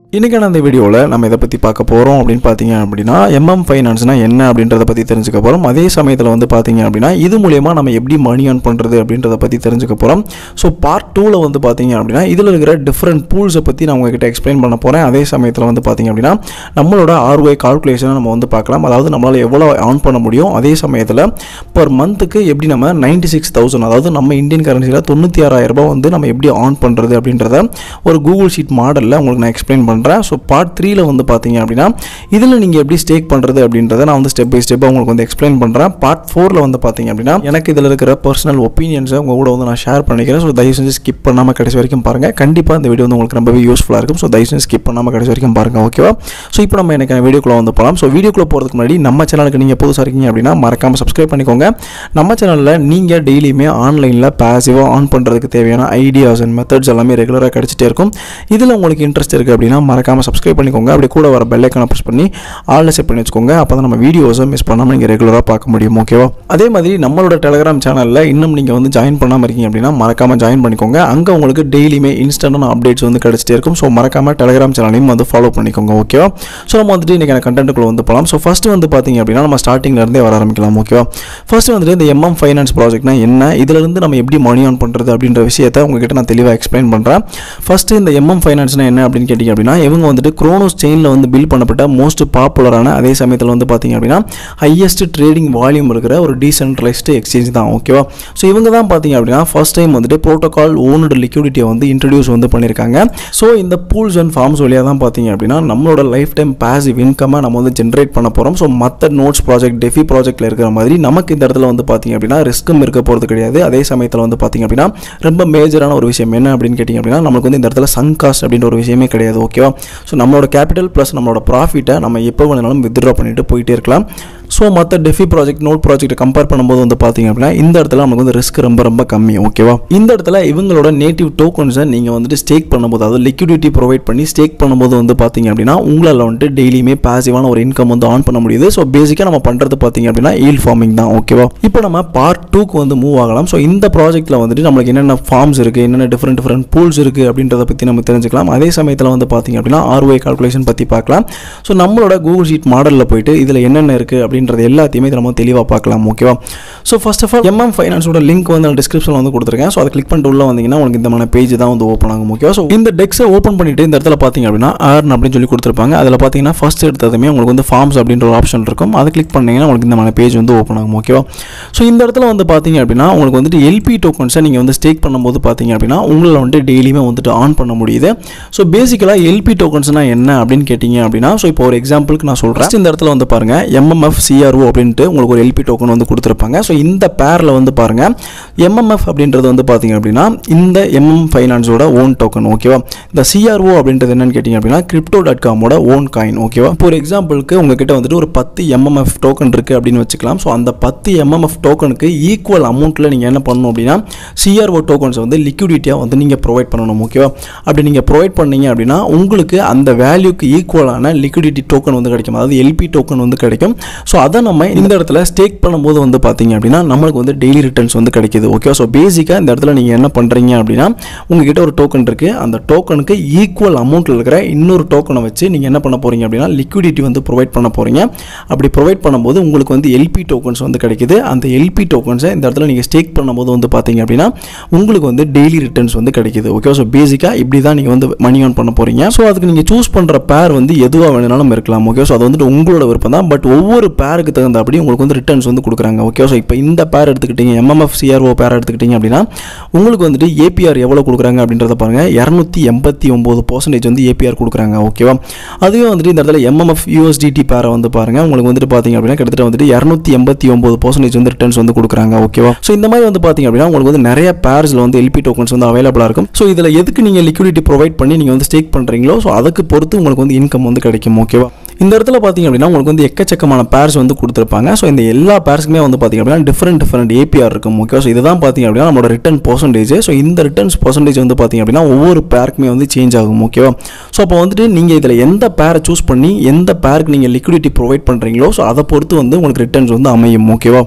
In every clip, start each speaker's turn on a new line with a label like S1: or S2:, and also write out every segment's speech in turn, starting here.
S1: இன்றைக்கான அந்த வீடியோவில் நம்ம இதை பற்றி பார்க்க போகிறோம் அப்படின்னு பார்த்தீங்க அப்படின்னா எம்எம் ஃபைனான்ஸ்னா என்ன அப்படின்றத பற்றி தெரிஞ்சுக்க போகிறோம் அதே சமயத்தில் வந்து பார்த்தீங்க அப்படின்னா இது மூலயமா நம்ம எப்படி மணி earn பண்ணுறது அப்படின்றத பற்றி தெரிஞ்சுக்க போகிறோம் ஸோ பார்ட் டூவில் வந்து பார்த்தீங்க அப்படின்னா இதில் இருக்கிற டிஃப்ரெண்ட் பூல்ஸை பற்றி நான் உங்ககிட்ட எக்ஸ்பிளைன் பண்ண போகிறேன் அதே சமயத்தில் வந்து பார்த்தீங்க அப்படின்னா நம்மளோட ஆர்ஒய் கால்குலேஷனை நம்ம வந்து பார்க்கலாம் அதாவது நம்மளால் எவ்வளோ ஆன் பண்ண முடியும் அதே சமயத்தில் பர் மந்த்துக்கு எப்படி நம்ம நைன்டி சிக்ஸ் தௌசண்ட் அதாவது நம்ம இந்தியன் கரன்சியில் தொண்ணூற்றி ஆறாயிரம் ரூபாய் வந்து நம்ம எப்படி ஆன் பண்ணுறது அப்படின்றத ஒரு கூகுள் ஷீட் மாடலில் உங்களுக்கு நான் எக்ஸ்பிளைன் பண்ணுறேன் ஸோ பார்ட் த்ரீல வந்து பார்த்தீங்க அப்படின்னா இதில் நீங்கள் எப்படி ஸ்டேக் பண்ணுறது அப்படின்றத நான் வந்து ஸ்டெப் பை ஸ்டெப்பாக உங்களுக்கு வந்து எக்ஸ்பிளைன் பண்ணுறேன் பார்ட் ஃபோரில் வந்து பார்த்தீங்க அப்படின்னா எனக்கு இதில் இருக்கிற பர்சனல் ஒப்பீனியன்ஸை உங்கள் கூட வந்து நான் ஷேர் பண்ணிக்கிறேன் ஸோ தயவு செஞ்சு ஸ்கிப் பண்ணாமல் கடைசி வரைக்கும் பாருங்கள் கண்டிப்பாக இந்த வீடியோ வந்து உங்களுக்கு ரொம்பவே யூஸ்ஃபுல்லாக இருக்கும் ஸோ தயவு செஞ்சு ஸ்கிப் பண்ணாமல் கடைசி வரைக்கும் பாருங்கள் ஓகேவா ஸோ இப்போ நம்ம எனக்கு வீடியோக்குள்ளே வந்து போகலாம் ஸோ வீடியோக்குள்ளே போகிறதுக்கு முன்னாடி நம்ம சேனலுக்கு நீங்கள் புதுசாக இருக்கீங்க அப்படின்னா மறக்காமல் சப்ஸ்கிரைப் பண்ணிக்கோங்க நம்ம சேனலில் நீங்கள் டெய்லியுமே ஆன்லைனில் பாசிவாக ஆன் பண்ணுறதுக்கு தேவையான ஐடியாஸ் அண்ட் மெத்தட்ஸ் எல்லாமே ரெகுலராக கிடச்சிட்டே இருக்கும் இதில் உங்களுக்கு இன்ட்ரெஸ்ட் இருக்குது அப்படின்னா மறக்காமல் சப்ஸ்கிரைப் பண்ணிக்கோங்க அப்படி கூட வர பெல்லைக்கான ப்ரெஸ் பண்ணி ஆல்ல செட் பண்ணி வச்சுக்கோங்க அப்போ தான் நம்ம வீடியோஸை மிஸ் பண்ணாமல் நீங்கள் ரெகுலராக பார்க்க முடியும் ஓகேவா அதே மாதிரி நம்மளோட டெலிகிராம் சேனலில் இன்னும் நீங்கள் வந்து ஜாயின் பண்ணாமல் இருக்கீங்க அப்படின்னா மறக்காமல் ஜாயின் பண்ணிக்கோங்க அங்கே உங்களுக்கு டெய்லியுமே இன்ஸ்டன்டான அப்டேட்ஸ் வந்து கிடச்சிட்டே இருக்கும் ஸோ மறக்காமல் டெலிகிராம் சேனலையும் வந்து ஃபாலோ பண்ணிக்கோங்க ஓகேவா ஸோ நம்ம வந்துட்டு இன்றைக்கான கண்டென்ட்டுக்குள்ள வந்து போகலாம் ஸோ ஃபஸ்ட்டு வந்து பார்த்தீங்க அப்படின்னா நம்ம ஸ்டார்டிங்ல இருந்தே வர ஆரம்பிக்கலாம் ஓகேவா ஃபர்ஸ்ட் வந்துட்டு இந்த எம்எம் ஃபைனான்ஸ் ப்ராஜெக்ட்னா என்ன இதிலிருந்து நம்ம எப்படி மணி ஆன் பண்ணுறது அப்படின்ற விஷயத்தை உங்ககிட்ட நான் தெளிவாக எக்ஸ்பிளைன் பண்ணுறேன் ஃபஸ்ட்டு இந்த எம்எம் ஃபைனான்ஸ்னா என்ன அப்படின்னு கேட்டிங்க அப்படின்னா இவங்க வந்துட்டு க்ரோனோஸ் செயினில் வந்து பில் பண்ணப்பட்ட மோஸ்ட் பாப்புலரான அதே சமயத்தில் வந்து பார்த்தீங்க அப்படின்னா ஹையஸ்ட் ட்ரேடிங் வால்யூம் இருக்கிற ஒரு டீசென்ட்ரலைஸ்டு எக்ஸ்சேஞ்ச் தான் ஓகேவா ஸோ இவங்க தான் பார்த்தீங்க அப்படின்னா ஃபர்ஸ்ட் டைம் வந்துட்டு ப்ரோட்டோகால் ஓனடு லிக்விடிட்டியை வந்து இன்ட்ரடியூஸ் வந்து பண்ணியிருக்காங்க ஸோ இந்த பூல்ஸ் அண்ட் ஃபார்ம்ஸ் வழியாக தான் பார்த்தீங்க அப்படின்னா நம்மளோட லைஃப் டைம் பாசிவ் இன்கமை நம்ம வந்து ஜென்ரேட் பண்ண போகிறோம் ஸோ மற்ற நோட்ஸ் ப்ராஜெக்ட் டெஃபி ப்ராஜெக்ட்டில் இருக்கிற மாதிரி நமக்கு இந்த இடத்துல வந்து பார்த்தீங்க அப்படின்னா ரிஸ்க்கும் இருக்க போகிறது கிடையாது அதே சமயத்தில் வந்து பார்த்தீங்க அப்படின்னா ரொம்ப மேஜரான ஒரு விஷயம் என்ன அப்படின்னு கேட்டிங்க அப்படின்னா நமக்கு வந்து இந்த இடத்துல சங் காஸ்ட் அப்படின்ற ஒரு விஷயமே கிடையாது ஓகேவா ஸோ நம்மளோட கேபிட்டல் ப்ளஸ் நம்மளோட ப்ராஃபிட்டை நம்ம எப்போ வேணாலும் வித்ட்ரா பண்ணிட்டு போயிட்டே இருக்கலாம் ஸோ மற்ற டெஃபி ப்ராஜெக்ட் நோட் ப்ராஜெக்ட்டை கம்பேர் பண்ணும்போது வந்து பார்த்தீங்க அப்படின்னா இந்த இடத்துல நமக்கு வந்து ரிஸ்க் ரொம்ப ரொம்ப கம்மி ஓகேவா இந்த இடத்துல இவங்களோட நேட்டிவ் டோக்கன்ஸை நீங்கள் வந்துட்டு ஸ்டேக் பண்ணும்போது அதாவது லிக்விடிட்டி ப்ரொவைட் பண்ணி ஸ்டேக் பண்ணும்போது வந்து பார்த்தீங்க அப்படின்னா உங்களால் வந்துட்டு டெய்லியுமே பாசிவான ஒரு இன்கம் வந்து ஆன் பண்ண முடியுது ஸோ பேசிக்காக நம்ம பண்ணுறது பார்த்தீங்க அப்படின்னா ஈல் ஃபார்மிங் தான் ஓகேவா இப்போ நம்ம பார்ட் டூக்கு வந்து மூவ் ஆகலாம் ஸோ இந்த ப்ராஜெக்ட்டில் வந்துட்டு நம்மளுக்கு என்னென்ன ஃபார்ம்ஸ் இருக்குது என்னென்ன டிஃப்ரெண்ட் டிஃப்ரெண்ட் பூல்ஸ் இருக்குது அப்படின்றத பற்றி நம்ம தெரிஞ்சுக்கலாம் அதே சமயத்தில் வந்து பார்த்தீங்க அப்படின்னா ஆர்ஒய் கால்குலேஷன் பற்றி பார்க்கலாம் ஸோ நம்மளோட கூகுள் ஷீட் மாடலில் போயிட்டு இதில் என்னென்ன இருக்குது அப்படின்றது எல்லாத்தையுமே இதில் நம்ம தெளிவாக பார்க்கலாம் ஓகேவா so first of all M ஃபைனான்ஸோட லிங்க் வந்து நான் டிஸ்கிரிப்ஷனில் வந்து கொடுத்துருக்கேன் ஸோ அதை கிளிக் பண்ணிட்டு உள்ள வந்தீங்கன்னா உங்களுக்கு இந்த மாதிரி பேஜ் தான் வந்து ஓப்பன் ஆகும் ஓகேவா ஸோ இந்த டெக்ஸை ஓப்பன் பண்ணிட்டு இந்த இடத்துல பார்த்தீங்க அப்படின்னா ஆர்ன் அப்படின்னு சொல்லி கொடுத்துருப்பாங்க அதில் பார்த்தீங்கன்னா ஃபர்ஸ்ட் எடுத்ததுமே உங்களுக்கு வந்து ஃபார்ம்ஸ் அப்படின்ற ஒரு ஆப்ஷன் இருக்கும் அதை கிளிக் பண்ணீங்கன்னா உங்களுக்கு இந்த மாதிரி பேஜ் வந்து ஓப்பன் ஆகும் ஓகேவா ஸோ இந்த இடத்துல வந்து பார்த்தீங்க அப்படின்னா உங்களுக்கு வந்துட்டு எல்பி டோக்கன்ஸை நீங்கள் வந்து ஸ்டேக் பண்ணும்போது பார்த்தீங்க அப்படின்னா உங்களால் வந்துட்டு டெய்லியுமே வந்துட்டு ஆன் பண்ண முடியுது ஸோ பேசிக்கலாக எல்பி டோக்கன்ஸ்னா என்ன அப்படின்னு கேட்டிங்க அப்படின்னா ஸோ இப்போ ஒரு எக்ஸாம்பிளுக்கு நான் சொல்கிறேன் இந்த இடத்துல வந்து பாருங்க எம்எம்எஃப் சிஆர்ஓ அப்படின்ட்டு உங்களுக்கு ஒரு எல்பி டோக்கன் வந்து கொடுத்துருப்பாங்க ஸோ இந்த பேரில் வந்து பாருங்க எம்எம்எஃப் அப்படின்றது வந்து பார்த்தீங்க அப்படின்னா இந்த எம்எம் ஃபைனான்ஸோட ஓன் டோக்கன் ஓகேவா இந்த சிஆர்ஓ அப்படின்றது என்னன்னு கேட்டிங்க அப்படின்னா கிரிப்டோ டாட் காமோட ஓன் காயின் ஓகேவா இப்போ ஒரு எக்ஸாம்பிளுக்கு உங்ககிட்ட வந்துட்டு ஒரு பத்து எம்எம்எஃப் டோக்கன் இருக்குது அப்படின்னு வச்சுக்கலாம் ஸோ அந்த பத்து எம்எம்எஃப் டோக்கனுக்கு ஈக்குவல் அமௌண்ட்டில் நீங்கள் என்ன பண்ணணும் அப்படின்னா சிஆர்ஓ டோக்கன்ஸ் வந்து லிக்விடிட்டியாக வந்து நீங்கள் ப்ரொவைட் பண்ணணும் ஓகேவா அப்படி நீங்கள் ப்ரொவைட் பண்ணீங்க அப்படின்னா உங்களுக்கு அந்த வேல்யூக்கு ஈக்குவலான லிக்விடிட்டி டோக்கன் வந்து கிடைக்கும் அதாவது எல்பி டோக்கன் வந்து கிடைக்கும் ஸோ அதை நம்ம இந்த இடத்துல ஸ்டேக் பண்ணும்போது வந்து பார்த்தீங்க அப்படின்னா நம்மளுக்கு வந்து டெய்லி ரிட்டர்ன்ஸ் வந்து கிடைக்குது ஓகே ஸோ பேசிக்காக இந்த இடத்துல நீங்கள் என்ன பண்ணுறீங்க அப்படின்னா உங்ககிட்ட ஒரு டோக்கன் இருக்குது அந்த டோக்கனுக்கு ஈக்குவல் அமௌண்ட்டில் இருக்கிற இன்னொரு டோக்கனை வச்சு நீங்கள் என்ன பண்ண போகிறீங்க அப்படின்னா லிக்விடிட்டி வந்து ப்ரொவைட் பண்ண போகிறீங்க அப்படி ப்ரொவைட் பண்ணும்போது உங்களுக்கு வந்து எல்பி டோக்கன்ஸ் வந்து கிடைக்குது அந்த எல்பி டோக்கன்ஸை இந்த இடத்துல நீங்கள் ஸ்டேக் பண்ணும்போது வந்து பார்த்தீங்க அப்படின்னா உங்களுக்கு வந்து டெய்லி ரிட்டர்ன்ஸ் வந்து கிடைக்குது ஓகே ஸோ பேசிக்காக இப்படி தான் நீங்கள் வந்து மணி ஆன் பண்ண போகிறீங்க ஸோ அதுக்கு நீங்கள் சூஸ் பண்ணுற பேர் வந்து எதுவாக வேணுனாலும் இருக்கலாம் ஓகே ஸோ அது வந்துட்டு உங்களோட விருப்பம் தான் பட் ஒவ்வொரு பேருக்கு தகுந்தபடி உங்களுக்கு வந்து ரிட்டர்ன்ஸ் வந்து கொடுக்குறாங்க ஓகே ஸோ இப்போ இந்த பேர் எடுத்துக்கிட்டீங்க எம்எம்எஃப் சிஆர்ஓ பேர் எடுத்துக்கிட்டீங்க அப்படின்னா உங்களுக்கு வந்துட்டு ஏபிஆர் எவ்வளோ கொடுக்குறாங்க அப்படின்றத பாருங்கள் இரநூத்தி எண்பத்தி ஒம்பது பர்சன்டேஜ் வந்து ஏபிஆர் கொடுக்குறாங்க ஓகேவா அதுவே வந்துட்டு இந்த இடத்துல எம்எம்எஃப் யூஎஸ்டிடி பேரை வந்து பாருங்கள் உங்களுக்கு வந்துட்டு பார்த்தீங்க அப்படின்னா கிட்டத்தட்ட வந்துட்டு இரநூத்தி எண்பத்தி ஒம்பது பர்சன்டேஜ் வந்து ரிட்டர்ன்ஸ் வந்து கொடுக்குறாங்க ஓகேவா ஸோ இந்த மாதிரி வந்து பார்த்தீங்க அப்படின்னா உங்களுக்கு வந்து நிறைய பேர்ஸில் வந்து எல்பி டோக்கன்ஸ் வந்து அவைலபிளாக இருக்கும் ஸோ இதில் எதுக்கு நீங்கள் லிக்விடிட்டி ப்ரொவைட் பண்ணி நீங்கள் வந்து ஸ்டேக் பண்ணுறீங்களோ ஸோ அதுக்கு பொறுத்து உங்களுக்கு வந்து இன்கம் வந்து கிடைக்கும் ஓகேவா இந்த இடத்துல பார்த்தீங்க அப்படின்னா உங்களுக்கு வந்து எக்கச்சக்கமான பேர்ஸ் வந்து கொடுத்துருப்பாங்க ஸோ இந்த எல்லா பேர்ஸ்க்குமே வந்து பார்த்தீங்க அப்படின்னா டிஃப்ரெண்ட் டிஃப்ரெண்ட் ஏபிஆர் இருக்கும் ஓகே ஸோ இதுதான் பார்த்தீங்க அப்படின்னா நம்மளோட ரிட்டர்ன் பர்சன்டேஜ் ஸோ இந்த ரிட்டர்ன்ஸ் பர்சன்டேஜ் வந்து பார்த்தீங்க அப்படின்னா ஒவ்வொரு பேருக்குமே வந்து சேஞ்ச் ஆகும் ஓகேவா ஸோ அப்போ வந்துட்டு நீங்கள் இதில் எந்த பேரை சூஸ் பண்ணி எந்த பேருக்கு நீங்கள் லிக்விடிட்டி ப்ரொவைட் பண்ணுறீங்களோ ஸோ அதை பொறுத்து வந்து உங்களுக்கு ரிட்டர்ன்ஸ் வந்து அமையும் ஓகேவா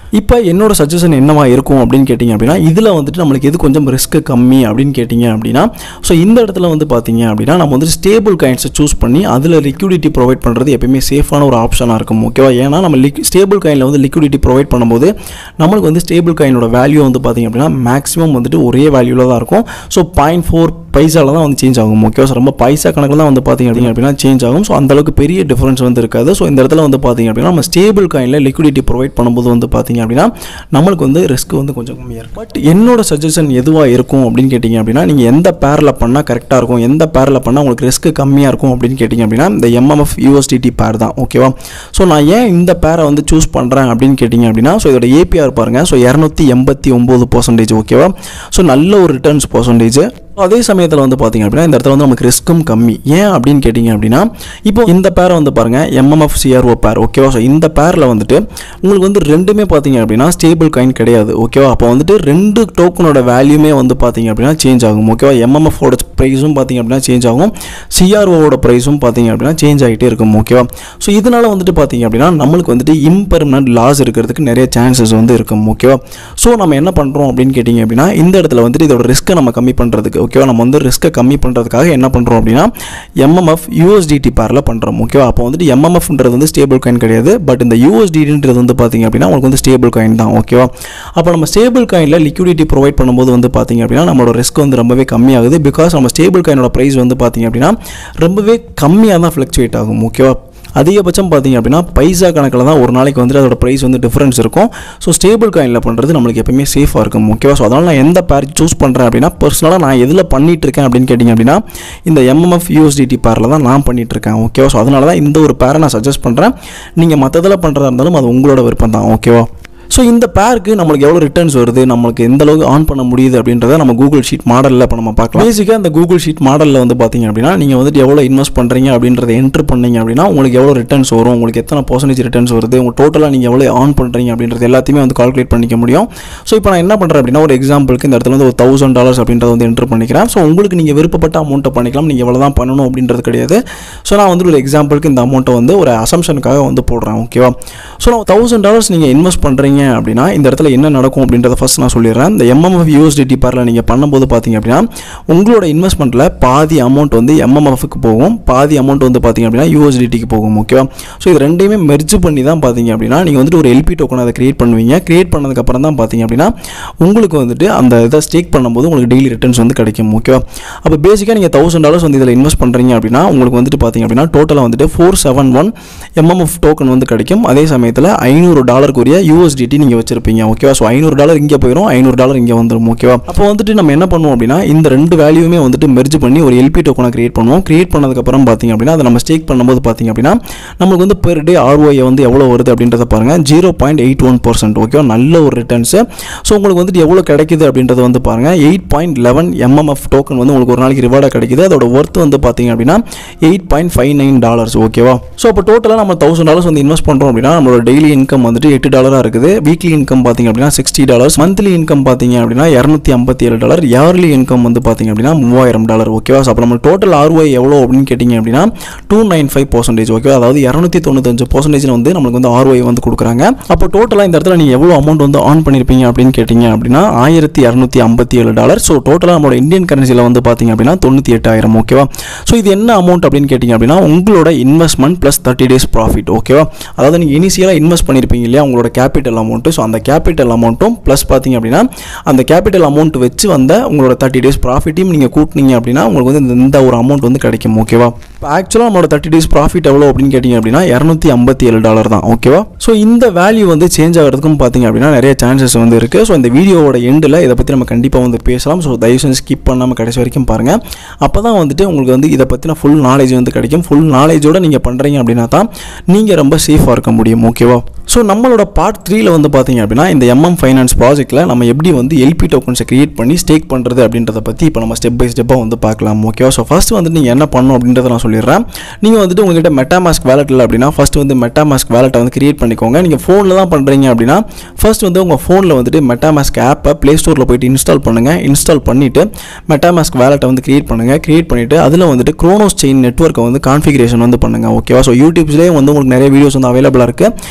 S1: இப்போ என்னோட சஜஷன் என்னவா இருக்கும் அப்படின்னு கேட்டிங்க அப்படின்னா இதில் வந்துட்டு நம்மளுக்கு எது கொஞ்சம் ரிஸ்க் கம்மி அப்படின்னு கேட்டிங்க அப்படின்னா ஸோ இந்த இடத்துல வந்து பார்த்தீங்க அப்படின்னா நம்ம வந்து ஸ்டேபிள் காயின்ஸை சூஸ் பண்ணி அதில் லிக்விடிட்டி ப்ரொவைட் பண்ணுறது எப்பயுமே சேஃபான ஒரு ஆப்ஷனாக இருக்கும் ஓகேவா ஏன்னா நம்ம லிக் ஸ்டேபிள் காயினில் வந்து லிக்விடிட்டி ப்ரொவைட் பண்ணும்போது நம்மளுக்கு வந்து ஸ்டேபிள் காயினோட வேல்யூ வந்து பார்த்தீங்க அப்படின்னா மேக்ஸிமம் வந்துட்டு ஒரே வேல்யூவில் தான் இருக்கும் ஸோ பாயிண்ட் ஃபோர் பைசாவில் தான் வந்து சேஞ்ச் ஆகும் ஓகேவா ஸோ ரொம்ப பைசா கணக்கில் தான் வந்து பார்த்தீங்க அப்படிங்க அப்படின்னா சேஞ்ச் ஆகும் ஸோ அந்தளவுக்கு பெரிய டிஃபரன்ஸ் வந்து இருக்காது ஸோ இந்த இடத்துல வந்து பார்த்தீங்க அப்படின்னா நம்ம ஸ்டேபிள் காயினில் லிக்விடிட்டி ப்ரொவைட் பண்ணும்போது வந்து பார்த்தீங்க அப்படின்னா நம்மளுக்கு வந்து ரிஸ்க் வந்து கொஞ்சம் கம்மியாக இருக்கும் பட் என்னோட சஜஷன் எதுவாக இருக்கும் அப்படின்னு கேட்டிங்க அப்படின்னா நீங்கள் எந்த பேரில் பண்ணால் கரெக்டாக இருக்கும் எந்த பேரில் பண்ணால் உங்களுக்கு ரிஸ்க் கம்மியாக இருக்கும் அப்படின்னு கேட்டிங்க அப்படின்னா இந்த எம்எம்எஃப் யூஎஸ்டிடி பேர் தான் ஓகேவா ஸோ நான் ஏன் இந்த பேரை வந்து சூஸ் பண்ணுறேன் அப்படின்னு கேட்டிங்க அப்படின்னா ஸோ இதோட ஏபிஆர் பாருங்கள் ஸோ இரநூத்தி எண்பத்தி ஒம்பது பர்சன்டேஜ் ஓகேவா ஸோ நல்ல ஒரு ரிட்டர்ன்ஸ் பர்சன்டேஜ் அதே சமயத்தில் வந்து பார்த்தீங்க அப்படின்னா இந்த இடத்துல வந்து நமக்கு ரிஸ்க்கும் கம்மி ஏன் அப்படின்னு கேட்டிங்க அப்படின்னா இப்போ இந்த பேரை வந்து பாருங்கள் எம்எம்எஃப் சிஆர்ஓ பேர் ஓகேவா ஸோ இந்த பேரில் வந்துட்டு உங்களுக்கு வந்து ரெண்டுமே பார்த்தீங்க அப்படின்னா ஸ்டேபிள் காயின் கிடையாது ஓகேவா அப்போ வந்துட்டு ரெண்டு டோக்கனோட வேல்யூமே வந்து பார்த்தீங்க அப்படின்னா சேஞ்ச் ஆகும் ஓகேவா எம்எம்எஃபோட ப்ரைஸும் பார்த்தீங்க அப்படின்னா சேஞ்ச் ஆகும் சிஆர்ஓவோட ப்ரைஸும் பார்த்தீங்க அப்படின்னா சேஞ்ச் ஆகிட்டே இருக்கும் ஓகேவா ஸோ இதனால வந்துட்டு பார்த்தீங்க அப்படின்னா நம்மளுக்கு வந்துட்டு இம்பெர்மனன்ட் லாஸ் இருக்கிறதுக்கு நிறைய சான்சஸ் வந்து இருக்கும் ஓகேவா ஸோ நம்ம என்ன பண்ணுறோம் அப்படின்னு கேட்டிங்க அப்படின்னா இந்த இடத்துல வந்துட்டு இதோட ரிஸ்க்கை நம்ம கம்மி பண்ணுறதுக்கு ஓகேவா நம்ம வந்து ரிஸ்க்கை கம்மி பண்ணுறதுக்காக என்ன பண்ணுறோம் அப்படின்னா எம்எம்எஃப் யூஎஸ்டிடி பேரில் பண்ணுறோம் ஓகேவா அப்போ வந்துட்டு எம்எம்எஃப்ன்றது வந்து ஸ்டேபிள் காயின் கிடையாது பட் இந்த யூஎஸ்டிடின்றது வந்து பார்த்தீங்க அப்படின்னா உங்களுக்கு வந்து ஸ்டேபிள் காயின் தான் ஓகேவா அப்போ நம்ம ஸ்டேபிள் காயினில் லிக்விடிட்டி ப்ரொவைட் பண்ணும்போது வந்து பார்த்தீங்க அப்படின்னா நம்மளோட ரிஸ்க் வந்து ரொம்பவே கம்மியாகுது பிகாஸ் நம்ம ஸ்டேபிள் காயினோட ப்ரைஸ் வந்து பார்த்தீங்க அப்படின்னா ரொம்பவே கம்மியாக தான் ஃப்ளக்சுவேட் ஆகும் ஓகேவா அதிகபட்சம் பார்த்தீங்க அப்படின்னா பைசா கணக்கில் தான் ஒரு நாளைக்கு வந்துட்டு அதோட ப்ரைஸ் வந்து டிஃப்ரென்ஸ் இருக்கும் ஸோ ஸ்டேபிள் காயினில் பண்ணுறது நம்மளுக்கு எப்பயுமே சேஃபாக இருக்கும் ஓகேவா ஸோ அதனால் நான் எந்த பேர் சூஸ் பண்ணுறேன் அப்படின்னா பர்சனலாக நான் எதில் பண்ணிட்டு இருக்கேன் அப்படின்னு கேட்டிங்க அப்படின்னா இந்த எம்எம்எஃப் யூஎஸ்டிடி பேரில் தான் நான் பண்ணிட்டு இருக்கேன் ஓகேவா ஸோ அதனால தான் இந்த ஒரு பேரை நான் சஜஸ்ட் பண்ணுறேன் நீங்கள் மற்றதில் பண்ணுறதா இருந்தாலும் அது உங்களோட விருப்பம் தான் ஓகேவா ஸோ இந்த பேருக்கு நம்மளுக்கு எவ்வளோ ரிட்டர்ன்ஸ் வருது நம்மளுக்கு எந்த அளவுக்கு ஆன் பண்ண முடியுது அப்படின்றத நம்ம கூகுள் ஷீட் மாடலில் இப்போ நம்ம பார்க்கலாம் பேசிக்காக அந்த கூகுள் ஷீட் மாடலில் வந்து பார்த்தீங்க அப்படின்னா நீங்கள் வந்துட்டு எவ்வளோ இன்வெஸ்ட் பண்ணுறீங்க அப்படின்றத என்ட்ரு பண்ணீங்க அப்படின்னா உங்களுக்கு எவ்வளோ ரிட்டர்ன்ஸ் வரும் உங்களுக்கு எத்தனை பர்சன்டேஜ் ரிட்டர்ன்ஸ் வருது உங்கள் டோட்டலாக நீங்கள் எவ்வளோ ஆன் பண்ணுறீங்க அப்படின்றது எல்லாத்தையுமே வந்து கால்குலேட் பண்ணிக்க முடியும் ஸோ இப்போ நான் என்ன பண்ணுறேன் அப்படின்னா ஒரு எக்ஸாம்பிளுக்கு இந்த இடத்துல வந்து ஒரு தௌசண்ட் டாலர்ஸ் அப்படின்றத வந்து என்ட்ரு பண்ணிக்கிறேன் ஸோ உங்களுக்கு நீங்கள் விருப்பப்பட்ட அமௌண்ட்டை பண்ணிக்கலாம் நீங்கள் எவ்வளோ தான் பண்ணணும் அப்படின்றது கிடையாது ஸோ நான் வந்து ஒரு எக்ஸாம்பிளுக்கு இந்த அமௌண்ட்டை வந்து ஒரு அசம்ஷனுக்காக வந்து போடுறேன் ஓகேவா ஸோ நான் தௌசண்ட் டாலர்ஸ் நீங்கள் இன்வெஸ்ட் பண்ணுறீங்க அப்படின்னா இந்த இடத்துல என்ன நடக்கும் அப்படின்றத ஃபஸ்ட் நான் சொல்லிடுறேன் இந்த எம்எம்எஃப் யூஎஸ்டிடி பேரில் நீங்கள் பண்ணும்போது பார்த்தீங்க அப்படின்னா உங்களோட இன்வெஸ்ட்மெண்ட்டில் பாதி அமௌண்ட் வந்து எம்எம்எஃப்க்கு போகும் பாதி அமௌண்ட் வந்து பார்த்தீங்க அப்படின்னா யூஎஸ்டிடிக்கு போகும் ஓகேவா ஸோ இது ரெண்டையுமே மெர்ஜ் பண்ணி தான் பார்த்தீங்க அப்படின்னா நீங்கள் வந்துட்டு ஒரு எல்பி டோக்கன் அதை கிரியேட் பண்ணுவீங்க கிரியேட் பண்ணதுக்கப்புறம் தான் பார்த்தீங்க அப்படின்னா உங்களுக்கு வந்துட்டு அந்த இதை ஸ்டேக் பண்ணும்போது உங்களுக்கு டெய்லி ரிட்டர்ன்ஸ் வந்து கிடைக்கும் ஓகேவா அப்போ பேசிக்காக நீங்கள் தௌசண்ட் டாலர்ஸ் வந்து இதில் இன்வெஸ்ட் பண்ணுறீங்க அப்படின்னா உங்களுக்கு வந்துட்டு பார்த்தீங்க அப்படின்னா டோட்டலாக வந்துட்டு four seven one MMF token வந்து கிடைக்கும் அதே சமயத்தில் ஐநூறு டாலருக்குரிய யூஎஸ்டிடி நீங்கள் வச்சிருப்பீங்க ஓகேவா ஸோ ஐநூறு டாலர் இங்கே போயிடும் ஐநூறு டாலர் இங்கே வந்துடும் ஓகேவா அப்போ வந்துட்டு நம்ம என்ன பண்ணுவோம் அப்படின்னா இந்த ரெண்டு வேல்யூமே வந்துட்டு மெர்ஜ் பண்ணி ஒரு எல்பி டோக்கனை கிரியேட் பண்ணுவோம் கிரியேட் பண்ணதுக்கப்புறம் பார்த்தீங்க அப்படின்னா அதை நம்ம ஸ்டேக் பண்ணும்போது பார்த்தீங்க அப்படின்னா நம்மளுக்கு வந்து பெர் டே ஆர்ஓஐ வந்து எவ்வளோ வருது அப்படின்றத பாருங்கள் zero point eight one percent ஓகேவா நல்ல ஒரு ரிட்டர்ன்ஸு ஸோ உங்களுக்கு வந்துட்டு எவ்வளோ கிடைக்குது அப்படின்றது வந்து பாருங்கள் eight point eleven MMF token வந்து உங்களுக்கு ஒரு நாளைக்கு ரிவார்டாக கிடைக்குது அதோட ஒர்த் வந்து பார்த்தீங்க அப்படின்னா eight point five nine dollars ஓகேவா ஸோ அப்போ டோட்டலாக நம்ம தௌசண்ட் டாலர்ஸ் வந்து இன்வெஸ்ட் பண்ணுறோம் அப்படின்னா நம்மளோட டெய்லி இன்கம் வந்துட்டு எட்டு டாலராக இருக்குது வீக்லி இன்கம் பார்த்தீங்க அப்படின்னா சிக்ஸ்டி டாலர்ஸ் மந்த்லி இன்கம் பார்த்தீங்க அப்படின்னா இரநூத்தி ஐம்பத்தி ஏழு டாலர் இயர்லி இன்கம் வந்து பார்த்தீங்க அப்படின்னா மூவாயிரம் டாலர் ஓகேவா ஸோ அப்போ நம்ம டோட்டல் ஆர்ஒஐ எவ்வளோ அப்படின்னு கேட்டிங்க அப்படின்னா டூ நைன் ஃபைவ் பர்சன்டேஜ் ஓகேவா அதாவது இரநூத்தி தொண்ணூத்தஞ்சு பர்சன்டேஜ் வந்து நம்மளுக்கு வந்து ஆர்ஒஐ வந்து கொடுக்குறாங்க அப்போ டோட்டலாக இந்த இடத்துல நீங்கள் எவ்வளோ அமௌண்ட் வந்து ஆன் பண்ணியிருப்பீங்க அப்படின்னு கேட்டிங்க அப்படின்னா ஆயிரத்தி இரநூத்தி ஐம்பத்தி ஏழு டாலர் ஸோ டோட்டலாக நம்மளோட இந்தியன் கரன்சியில் வந்து பார்த்தீங்க அப்படின்னா தொண்ணூற்றி எட்டாயிரம் ஓகேவா ஸோ இது என்ன அமௌண்ட் அப்படின்னு கேட்டிங்க அப்படின்னா உங்களோட investment plus thirty days profit ஓகேவா அதாவது நீங்கள் இனிஷியலாக இன்வெஸ்ட் பண்ணியிருப்பீங்க இல்லையா உங்களோட கேபிட்டல் அமௌண்ட்டு ஸோ அந்த கேபிட்டல் அமௌண்ட்டும் ப்ளஸ் பார்த்தீங்க அப்படின்னா அந்த கேபிட்டல் அமௌண்ட் வச்சு வந்த உங்களோட தேர்ட்டி டேஸ் ப்ராஃபிட்டையும் நீங்கள் கூட்டினீங்க அப்படின்னா உங்களுக்கு வந்து இந்த- இந்த ஒரு அமௌண்ட் வந்து கிடைக்கும் ஓகேவா இப்போ ஆக்சுவலாக நம்மளோட தேர்ட்டி டேஸ் ப்ராஃபிட் எவ்வளோ அப்படின்னு கேட்டிங்க அப்படின்னா இரநூத்தி ஐம்பத்தி ஏழு டாலர் தான் ஓகேவா ஸோ இந்த வேல்யூ வந்து சேஞ்ச் ஆகிறதுக்கும் பார்த்தீங்க அப்படின்னா நிறைய சான்சஸ் வந்து இருக்குது ஸோ இந்த வீடியோவோட எண்டில் இதை பற்றி நம்ம கண்டிப்பாக வந்து பேசலாம் ஸோ தயவு செஞ்சு ஸ்கிப் பண்ணாமல் கடைசி வரைக்கும் பாருங்கள் அப்போ தான் வந்துட்டு உங்களுக்கு வந்து இதை பற்றின ஃபுல் நாலேஜ் வந்து கிடைக்கும் ஃபுல் நாலேஜோட நீங்கள் பண்ணுறீங்க அப்படின்னா தான் நீங்கள் ரொம்ப சேஃபாக இருக்க முடியும் ஓகேவா ஸோ நம்மளோட பார்ட் த்ரீல வந்து பார்த்தீங்க அப்படின்னா இந்த எம்எம் ஃபைனான்ஸ் ப்ராஜெக்ட்டில் நம்ம எப்படி வந்து எல்பி டோக்கன்ஸை கிரியேட் பண்ணி ஸ்டேக் பண்ணுறது அப்படின்றத பற்றி இப்போ நம்ம ஸ்டெப் பை ஸ்டெப்பாக வந்து பார்க்கலாம் ஓகேவா ஸோ ஃபஸ்ட் வந்து நீங்கள் என்ன பண்ணணும் அப்படின்றத நான் சொல்லிடுறேன் நீங்கள் வந்துட்டு உங்ககிட்ட மெட்டாமாஸ்க் வேலட் இல்லை அப்படின்னா ஃபஸ்ட் வந்து மெட்டாமாஸ்க் வேலட்டை வந்து கிரியேட் பண்ணிக்கோங்க நீங்கள் ஃபோனில் தான் பண்ணுறீங்க அப்படின்னா ஃபர்ஸ்ட் வந்து உங்கள் ஃபோனில் வந்துட்டு மெட்டாமாஸ்க் ஆப்பை ப்ளே ஸ்டோரில் போயிட்டு இன்ஸ்டால் பண்ணுங்கள் இன்ஸ்டால் பண்ணிவிட்டு மெட்டாமாஸ்க் வேலட்டை வந்து கிரியேட் பண்ணுங்கள் கிரியேட் பண்ணிவிட்டு அதில் வந்துட்டு க்ரோனோஸ் செயின் நெட்ஒர்க்கை வந்து கான்ஃபிகரேஷன் வந்து பண்ணுங்கள் ஓகேவா ஸோ யூடியூப்ஸ்லேயே வந்து உங்களுக்கு நிறைய வீடியோஸ் வந்து அவைலபிளாக இருக்குது ஸோ நீங்கள்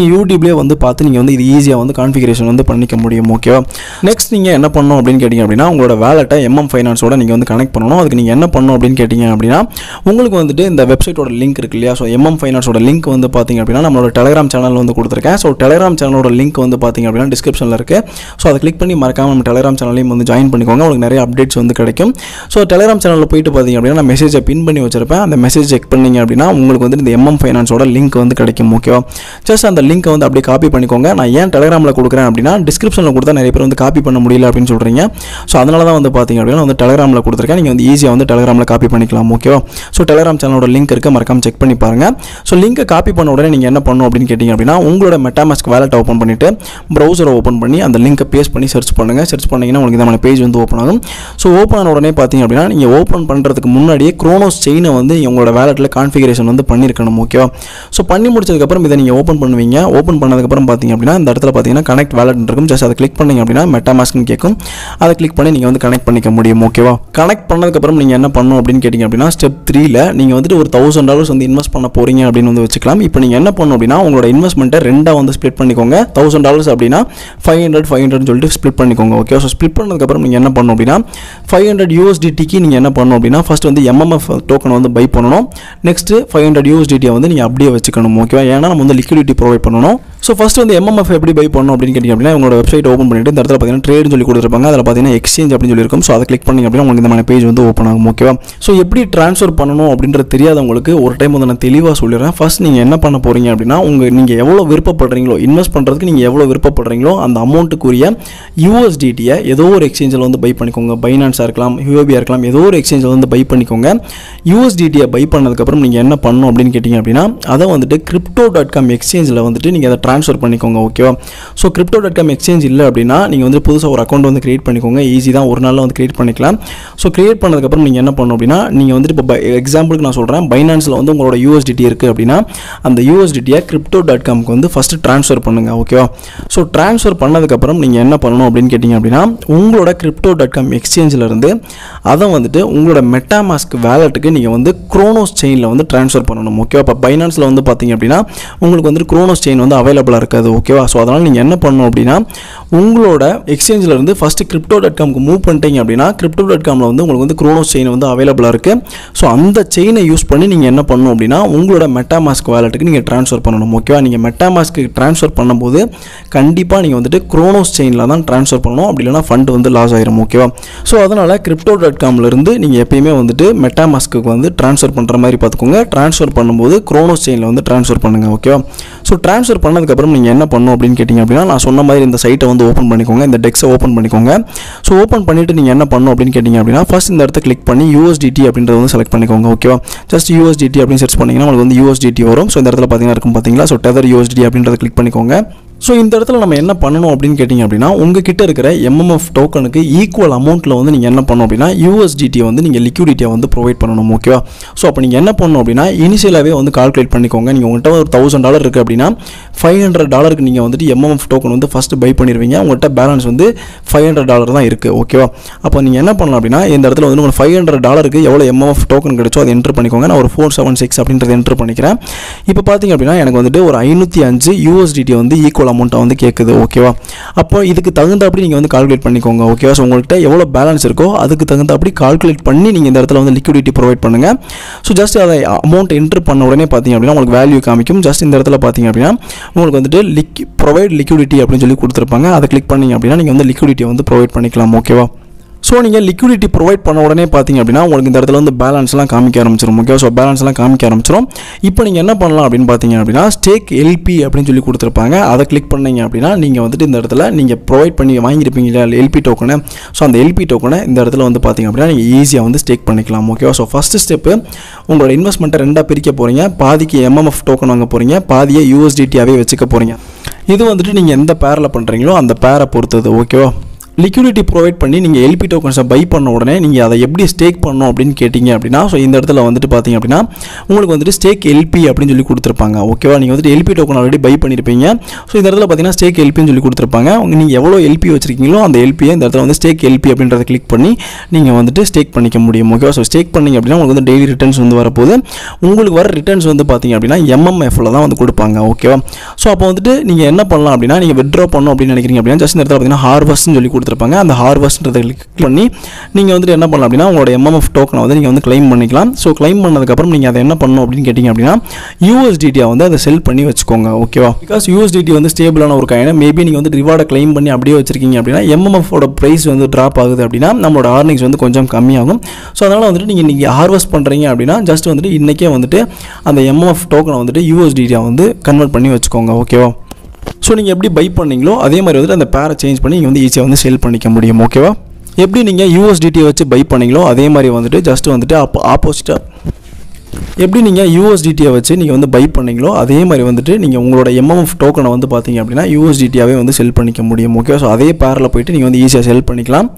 S1: யூடியூப்லேயே வந்து பார்த்து நீங்கள் வந்து இது ஈஸியாக வந்து கான்ஃபிகரேஷன் வந்து பண்ணிக்க முடியும் ஓகேவா நெக்ஸ்ட் நீங்கள் என்ன பண்ணணும் அப்படின்னு கேட்டிங்க அப்படின்னா உங்களோட வேலெட்டை எம்எம் ஃபைனான்ஸோட நீங்கள் வந்து கனெக்ட் பண்ணணும் அதுக்கு நீங்கள் என்ன பண்ணணும் அப்படின்னு கேட்டிங்க அப்படின்னா உங்களுக்கு வந்துட்டு இந்த வெப்சைட்டோட லிங்க் இருக்கு இல்லையா ஸோ எம்எம் ஃபைனான்ஸோட லிங்க் வந்து பார்த்தீங்க அப்படின்னா நம்மளோட டெலிகிராம் சேனல் வந்து கொடுத்துருக்கேன் ஸோ டெலிகிராம் சேனலோட லிங்க் வந்து பார்த்தீங்க அப்படின்னா டிஸ்கிரிப்ஷனில் இருக்குது ஸோ அதை கிளிக் பண்ணி மறக்காம நம்ம டெலிகிராம் சேனலையும் வந்து ஜாயின் பண்ணிக்கோங்க உங்களுக்கு நிறைய அப்டேட்ஸ் வந்து கிடைக்கும் ஸோ டெலிகிராம் சேனலில் போயிட்டு பார்த்தீங்க அப்படின்னா நான் மெசேஜை பின் பண்ணி வச்சிருப்பேன் அந்த மெசேஜ் செக் பண்ணீங்க அப்படின்னா உங்களுக்கு வந்து இந்த எம்எம் ஃபைனான்ஸோட லிங்க் வந்து கிடைக்கும் ஓகேவா ஜஸ்ட் அந்த லிங்க்கை வந்து அப்படியே காப்பி பண்ணிக்கோங்க நான் ஏன் டெலிகிராமில் கொடுக்குறேன் அப்படின்னா டிஸ்கிரிப்ஷனில் கொடுத்தா நிறைய பேர் வந்து காப்பி பண்ண முடியல அப்படின்னு சொல்கிறீங்க ஸோ அதனால தான் வந்து பார்த்தீங்க அப்படின்னா வந்து டெலிகிராமில் கொடுத்துருக்கேன் நீங்கள் வந்து ஈஸியாக வந்து டெலிகிராமில் காப்பி பண்ணிக்கலாம் ஓகேவா ஸோ டெலிகிராம் சேனலோட லிங்க் இருக்குது மறக்காம செக் பண்ணி பாருங்கள் ஸோ லிங்கை காப்பி பண்ண உடனே நீங்கள் என்ன பண்ணணும் அப்படின்னு கேட்டிங்க அப்படின்னா உங்களோட மெட்டாமாஸ்க் வேலெட் ஓப்பன் பண்ணிவிட்டு ப்ரௌசரை ஓப்பன் பண்ணி அந்த லிங்கை பேஸ்ட் பண்ணி சர்ச் பண்ணுங்கள் சர்ச் பண்ணிங்கன்னா உங்களுக்கு இந்த பேஜ் வந்து ஓப்பன் ஆகும் ஸோ ஓப்பன் ஆன உடனே பார்த்தீங்க அப்படின்னா நீங்கள் ஓப்பன் பண்ணுறதுக்கு முன்னாடியே க்ரோனோஸ் செயினை வந்து உங்களோட வேலெட்டில் கான்ஃபிகரேஷன் வந்து பண்ணியிருக்கணும் ஓகேவா ஸோ பண்ணி முடிச்சதுக்கப்புறம் இதை நீங்கள் ஓப்பன் பண்ணுவீங்க ஓப்பன் பண்ணதுக்கப்புறம் பார்த்தீங்க அப்படின்னா இந்த இடத்துல பார்த்தீங்கன்னா கனெக்ட் வேலட் இருக்கும் ஜஸ்ட் அதை கிளிக் பண்ணீங்க அப்படின்னா மெட்டாமாஸ்க்னு கேட்கும் அதை கிளிக் பண்ணி நீங்கள் வந்து கனெக்ட் பண்ணிக்க முடியும் ஓகேவா கனெக்ட் பண்ணதுக்கப்புறம் நீங்கள் என்ன பண்ணணும் அப்படின்னு கேட்டிங்க அப்படின்னா ஸ்டெப் த்ரீல நீங்கள் வந்துட்டு ஒரு தௌசண்ட் டாலர்ஸ் வந்து இன்வெஸ்ட் பண்ண போகிறீங்க அப்படின்னு வந்து வச்சுக்கலாம் இப்போ நீங்கள் என்ன பண்ணணும் அப்படின்னா உங்களோட இன்வெஸ்ட்மெண்ட்டை ரெண்டாக வந்து ஸ்ப்ளிட் பண்ணிக்கோங்க தௌசண்ட் டாலர்ஸ் அப்படின்னா ஃபைவ் ஹண்ட்ரட் ஃபைவ் ஹண்ட்ரட் சொல்லிட்டு ஸ்ப்ளிட் பண்ணிக்கோங்க ஓகே ஸோ ஸ்ப்ளிட் பண்ணதுக்கப்புறம் நீங்கள் என்ன பண்ணணும் அப்படின்னா ஃபைவ் ஹண்ட்ரட் யூஎஸ்டிடிக்கு நீங்கள் என்ன பண்ணணும் அப்படின்னா ஃபஸ்ட் வந்து எம்எம்எஃப் டோக்கன் வந்து பை பண்ணணும் நெக்ஸ்ட்டு ஃபைவ் ஹண்ட்ரட் யூஎஸ்டிடியை வந்து நீங்கள் அப்படியே வச்சுக்கணும் ஓகேவா ஏன்னா நம்ம வந்து லிக்விடிட்டி ப்ரொவைட் பண்ணணும் ஸோ ஃபஸ்ட் வந்து எம்எம்எஃப் எப்படி பை பண்ணணும் அப்படின்னு கேட்டிங்க அப்படின்னா உங்களோட வெப்சைட் ஓப்பன் பண்ணிட்டு இந்த இடத்துல பார்த்தீங்கன்னா ட்ரேட்னு சொல்லி கொடுத்துருப்பாங்க அதில் பார்த்தீங்கன்னா எக்ஸ்சேஞ்ச் அப்படின்னு சொல்லியிருக்கும் ஸோ அதை கிளிக் பண்ணிங்க அப்படின்னா உங்களுக்கு இந்த மாதிரி பேஜ் வந்து ஓப்பன் ஆகும் ஓகேவா ஸோ எப்படி ட்ரான்ஸ்ஃபர் பண்ணணும் அப்படின்றது தெரியாதவங்களுக்கு ஒரு டைம் வந்து நான் தெளிவாக சொல்லிடுறேன் ஃபஸ்ட் நீங்கள் என்ன பண்ண போகிறீங்க அப்படின்னா உங்கள் நீங்கள் எவ்வளோ விருப்பப்படுறீங்களோ இன்வெஸ்ட் பண்ணுறதுக்கு நீங்கள் எவ்வளோ விருப்பப்படுறீங்களோ அந்த அமௌண்ட்டுக்குரிய யூஎஸ்டிடியை ஏதோ ஒரு எக்ஸ்சேஞ்சில் வந்து பை பண்ணிக்கோங்க பைனான்ஸாக இருக்கலாம் யூஏபியாக இருக்கலாம் ஏதோ ஒரு எக்ஸ்சேஞ்சில் வந்து பை பண்ணிக்கோங்க யூஎஸ்டிடியை பை பண்ணதுக்கப்புறம் நீங்கள் என்ன பண்ணணும் அப்படின்னு கேட்டிங்க அப்படின்னா அதை வந்துட்டு கிரிப்டோ டாட் காம் எக்ஸ்சேஞ்சில் வந்துட்டு நீங்கள் அதை ட்ரான்ஸ்ஃபர் பண்ணிக்கோங்க ஓகேவா so crypto dot com exchange இல்லை அப்படின்னா நீங்கள் வந்து புதுசாக ஒரு அக்கௌண்ட் வந்து கிரியேட் பண்ணிக்கோங்க ஈஸி தான் ஒரு நாளில் வந்து கிரியேட் பண்ணிக்கலாம் ஸோ கிரியேட் பண்ணதுக்கப்புறம் நீங்கள் என்ன பண்ணணும் அப்படின்னா நீங்கள் வந்துட்டு இப்போ எக்ஸாம்பிளுக்கு நான் சொல்கிறேன் பைனான்ஸில் வந்து உங்களோட யூஎஸ்டிடி இருக்குது அப்படின்னா அந்த யூஎஸ்டிடியை கிரிப்டோ டாட் காம்க்கு வந்து ஃபஸ்ட்டு ட்ரான்ஸ்ஃபர் பண்ணுங்கள் ஓகேவா ஸோ ட்ரான்ஸ்ஃபர் பண்ணதுக்கப்புறம் நீங்கள் என்ன பண்ணணும் அப்படின்னு கேட்டிங்க அப்படின்னா உங்களோட கிரிப்டோ டாட் காம் எக்ஸ்சேஞ்சிலேருந்து அதை வந்துட்டு உங்களோட மெட்டாமாஸ்க் வேலெட்டுக்கு நீங்கள் வந்து க்ரோனோஸ் செயினில் வந்து ட்ரான்ஸ்ஃபர் பண்ணணும் ஓகேவா இப்போ பைனான்ஸில் வந்து பார்த்தீங்க அப்படின்னா உங்களுக்கு வந்துட்டு க்ரோனோஸ் செயின் வந்து அவைலபிளாக இருக்காது ஓகேவா ஸோ அதனால் நீங்கள் என்ன பண்ணணும் அப்படின்னா உங்களோட எக்ஸ்சேஞ்சில் இருந்து ஃபஸ்ட்டு கிரிப்டோ டாட் காம்க்கு மூவ் பண்ணிட்டீங்க அப்படின்னா கிரிப்டோ டாட் காமில் வந்து உங்களுக்கு வந்து க்ரோனோஸ் செயின் வந்து அவைலபிளாக இருக்குது ஸோ அந்த செயினை யூஸ் பண்ணி நீங்கள் என்ன பண்ணணும் அப்படின்னா உங்களோட மெட்டாமாஸ்க் வேலெட்டுக்கு நீங்கள் ட்ரான்ஸ்ஃபர் பண்ணணும் ஓகேவா நீங்கள் மெட்டாமாஸ்க்கு ட்ரான்ஸ்ஃபர் பண்ணும்போது கண்டிப்பாக நீங்கள் வந்துட்டு க்ரோனோஸ் செயினில் தான் ட்ரான்ஸ்ஃபர் பண்ணணும் அப்படி இல்லைனா ஃபண்ட் வந்து லாஸ் ஆயிரும் ஓகேவா ஸோ அதனால் கிரிப்டோ டாட் காம்லேருந்து நீங்கள் எப்பயுமே வந்துட்டு மெட்டாமாஸ்க்கு வந்து ட்ரான்ஸ்ஃபர் பண்ணுற மாதிரி பார்த்துக்கோங்க ட்ரான்ஸ்ஃபர் பண்ணும்போது க்ரோனோஸ் செயினில் வந்து ட்ரான்ஸ்ஃபர் பண்ணுங்கள் ஓகேவா ஸோ ட்ரான்ஸ்ஃபர் பண்ணதுக்கப்புறம் நீங்கள் என்ன பண்ணணும் அப்படின்னு கேட்டிங்க அப்படின்னா நான் சொன்ன மாதிரி இந்த சைட்டை வந்து ஓப்பன் பண்ணிக்கோங்க இந்த டெக்ஸை ஓப்பன் பண்ணிக்கோங்க ஸோ ஓப்பன் பண்ணிவிட்டு நீங்கள் என்ன பண்ணணும் அப்படின்னு கேட்டிங்க அப்படின்னா ஃபஸ்ட் இந்த இடத்த கிளிக் பண்ணி யூஎஸ்டிடி அப்படின்றத வந்து செலக்ட் பண்ணிக்கோங்க ஓகேவா ஜஸ்ட் யூஎஸ்டிடி அப்படின்னு சர்ச் பண்ணிங்கன்னா உங்களுக்கு வந்து யூஎஸ்டிடி வரும் ஸோ இந்த இடத்துல பார்த்தீங்கன்னா இருக்கும் பார்த்தீங்களா ஸோ டெதர் யூஎஸ்டி அப்படின்றத கிளிக் பண்ணிக்கோங்க ஸோ இந்த இடத்துல நம்ம என்ன பண்ணணும் அப்படின்னு கேட்டிங்க அப்படின்னா உங்ககிட்ட இருக்கிற எம்எம்எஃப் டோக்கனுக்கு ஈக்குவல் அமௌண்ட்டில் வந்து நீங்கள் என்ன பண்ணணும் அப்படின்னா யூஎஸ்டிடியை வந்து நீங்கள் லிக்விடிட்டியை வந்து ப்ரொவைட் பண்ணணும் ஓகேவா ஸோ அப்போ நீங்கள் என்ன பண்ணணும் அப்படின்னா இனிஷியலாகவே வந்து கால்குலேட் பண்ணிக்கோங்க நீங்கள் உங்கள்கிட்ட ஒரு தௌசண்ட் டாலர் இருக்குது அப்படின்னா ஃபைவ் ஹண்ட்ரட் டாலருக்கு நீங்கள் வந்துட்டு எம்எம்எஃப் டோக்கன் வந்து ஃபஸ்ட்டு பை பண்ணிடுவீங்க உங்கள்கிட்ட பேலன்ஸ் வந்து ஃபைவ் ஹண்ட்ரட் டாலர் தான் இருக்குது ஓகேவா அப்போ நீங்கள் என்ன பண்ணலாம் அப்படின்னா இந்த இடத்துல வந்து உங்களுக்கு ஃபைவ் ஹண்ட்ரட் டாலருக்கு எவ்வளோ எம்எம்எஃப் டோக்கன் கிடைச்சோ அதை என்ட்ரு பண்ணிக்கோங்க நான் ஒரு ஃபோர் செவன் சிக்ஸ் அப்படின்றத என்ட்ரு பண்ணிக்கிறேன் இப்போ பார்த்தீங்க அப்படின்னா எனக்கு வந்துட்டு ஒரு ஐநூற்றி அஞ்சு யூஎஸ்டிடி வந்து ஈக்குவல் அமௌண்ட்டை வந்து கேட்குது ஓகேவா அப்போ இதுக்கு தகுந்தாப்படி நீங்கள் வந்து கால்குலேட் பண்ணிக்கோங்க ஓகேவா ஸோ உங்கள்கிட்ட எவ்வளோ பேலன்ஸ் இருக்கோ அதுக்கு தகுந்தாப்படி கால்குலேட் பண்ணி நீங்கள் இந்த இடத்துல வந்து லிக்விடிட்டி ப்ரொவைட் பண்ணுங்கள் ஸோ ஜஸ்ட் அதை அமௌண்ட் என்ட்ரு பண்ண உடனே பார்த்தீங்க அப்படின்னா உங்களுக்கு வேல்யூ காமிக்கும் ஜஸ்ட் இந்த இடத்துல பார்த்தீங்க அப்படின்னா உங்களுக்கு வந்துட்டு லிக் ப்ரொவைட் லிக்விடிட்டி அப்படின்னு சொல்லி கொடுத்துருப்பாங்க அதை கிளிக் பண்ணீங்க அப்படின்னா நீங்கள் வந்து லிக்விடிட்டியை வந்து ப்ரொவைட் பண்ணிக்கலாம் ஓகேவா ஸோ நீங்கள் லிக்விடிட்டி ப்ரொவைட் பண்ண உடனே பார்த்தீங்க அப்படின்னா உங்களுக்கு இந்த இடத்துல வந்து பேலன்ஸ்லாம் காமிக்க ஆரம்பிச்சிடும் ஓகே ஸோ பேலன்ஸ்லாம் காமிக்க ஆரம்பிச்சிடும் இப்போ நீங்கள் என்ன பண்ணலாம் அப்படின்னு பார்த்தீங்க அப்படின்னா ஸ்டேக் எல்பி அப்படின்னு சொல்லி கொடுத்துருப்பாங்க அதை கிளிக் பண்ணீங்க அப்படின்னா நீங்கள் வந்துட்டு இந்த இடத்துல நீங்கள் ப்ரொவைட் பண்ணி வாங்கியிருப்பீங்க இல்லையா எல்பி டோக்கனை ஸோ அந்த எல்பி டோக்கனை இந்த இடத்துல வந்து பார்த்தீங்க அப்படின்னா நீங்கள் ஈஸியாக வந்து ஸ்டேக் பண்ணிக்கலாம் ஓகேவா ஸோ ஃபஸ்ட்டு ஸ்டெப்பு உங்களோட இன்வெஸ்ட்மெண்ட்டை ரெண்டாக பிரிக்க போகிறீங்க பாதிக்கு எம்எம்எஃப் டோக்கன் வாங்க போகிறீங்க பாதியை யூஎஸ்டிடியாகவே வச்சுக்க போகிறீங்க இது வந்துட்டு நீங்கள் எந்த பேரில் பண்ணுறீங்களோ அந்த பேரை பொறுத்தது ஓகேவா லிக்விடிட்டி ப்ரொவைட் பண்ணி நீங்கள் எல்பி டோக்கன்ஸை பை பண்ண உடனே நீங்கள் அதை எப்படி ஸ்டேக் பண்ணணும் அப்படின்னு கேட்டிங்க அப்படின்னா ஸோ இந்த இடத்துல வந்துட்டு பார்த்தீங்க அப்படின்னா உங்களுக்கு வந்துட்டு ஸ்டேக் எல்பி அப்படின்னு சொல்லி கொடுத்துருப்பாங்க ஓகேவா நீங்கள் வந்துட்டு எல்பி டோக்கன் ஆல்ரெடி பை பண்ணியிருப்பீங்க ஸோ இந்த இடத்துல பார்த்தீங்கன்னா ஸ்டேக் எல்பின்னு சொல்லி கொடுத்துருப்பாங்க நீங்கள் எவ்வளோ எல்பி வச்சிருக்கீங்களோ அந்த எல்பியை இந்த இடத்துல வந்து ஸ்டேக் எல்பி அப்படின்றத கிளிக் பண்ணி நீங்கள் வந்துட்டு ஸ்டேக் பண்ணிக்க முடியும் ஓகேவா ஸோ ஸ்டேக் பண்ணீங்க அப்படின்னா உங்களுக்கு வந்து டெய்லி ரிட்டர்ன்ஸ் வந்து வரப்போகுது உங்களுக்கு வர ரிட்டர்ன்ஸ் வந்து பார்த்தீங்க அப்படின்னா எம்எம்எஃப்ல தான் வந்து கொடுப்பாங்க ஓகேவா ஸோ அப்போ வந்துட்டு நீங்கள் என்ன பண்ணலாம் அப்படின்னா நீங்கள் விட்ரா பண்ணணும் அப்படின்னு நினைக்கிறீங்க அப்படின்னா ஜஸ்ட் இந்த இடத்துல பார்த்தீங்கன்னா ஹார்வஸ்ட்னு சொல்லி கொடுத்துருப்பாங்க அந்த ஹார்வஸ்ட்ன்றதை கிளிக் பண்ணி நீங்கள் வந்துட்டு என்ன பண்ணலாம் அப்படின்னா உங்களோட எம்எம்எஃப் டோக்கனை வந்து நீங்கள் வந்து claim பண்ணிக்கலாம் ஸோ claim பண்ணதுக்கப்புறம் நீங்கள் அதை என்ன பண்ணணும் அப்படின்னு கேட்டிங்க அப்படின்னா யூஎஸ்டிடியை வந்து அதை செல் பண்ணி வச்சுக்கோங்க ஓகேவா பிகாஸ் யூஎஸ்டிடி வந்து ஸ்டேபிளான ஒரு காயினை மேபி நீங்கள் வந்து ரிவார்டை claim பண்ணி அப்படியே வச்சிருக்கீங்க அப்படின்னா எம்எம்எஃபோட ப்ரைஸ் வந்து ட்ராப் ஆகுது அப்படின்னா நம்மளோட ஆர்னிங்ஸ் வந்து கொஞ்சம் கம்மியாகும் ஸோ அதனால் வந்துட்டு நீங்கள் இன்றைக்கி ஹார்வெஸ்ட் பண்ணுறீங்க அப்படின்னா ஜஸ்ட் வந்துட்டு இன்றைக்கே வந்துட்டு அந்த எம்எம்எஃப் டோக்கனை வந்துட்டு யூஎஸ்டிடியை வந்து கன்வெர்ட் பண்ணி வச்சுக்கோங்க ஓகேவா ஸோ நீங்கள் எப்படி பை பண்ணீங்களோ அதே மாதிரி வந்துட்டு அந்த பேரை சேஞ்ச் பண்ணி நீங்கள் வந்து ஈஸியாக வந்து செல் பண்ணிக்க முடியும் ஓகேவா எப்படி நீங்கள் யூஎஸ்டிடியை வச்சு பை பண்ணீங்களோ அதே மாதிரி வந்துட்டு ஜஸ்ட் வந்துட்டு அப்போ ஆப்போசிட்டாக எப்படி நீங்கள் யூஎஸ்டிடியை வச்சு நீங்கள் வந்து பை பண்ணீங்களோ அதே மாதிரி வந்துட்டு நீங்கள் உங்களோட எம்எம்எஃப் டோக்கனை வந்து பார்த்தீங்க அப்படின்னா யூஎஸ்டிடியாவே வந்து செல் பண்ணிக்க முடியும் ஓகே ஸோ அதே பேரில் போயிட்டு நீங்கள் வந்து ஈஸியாக செல் பண்ணிக்கலாம்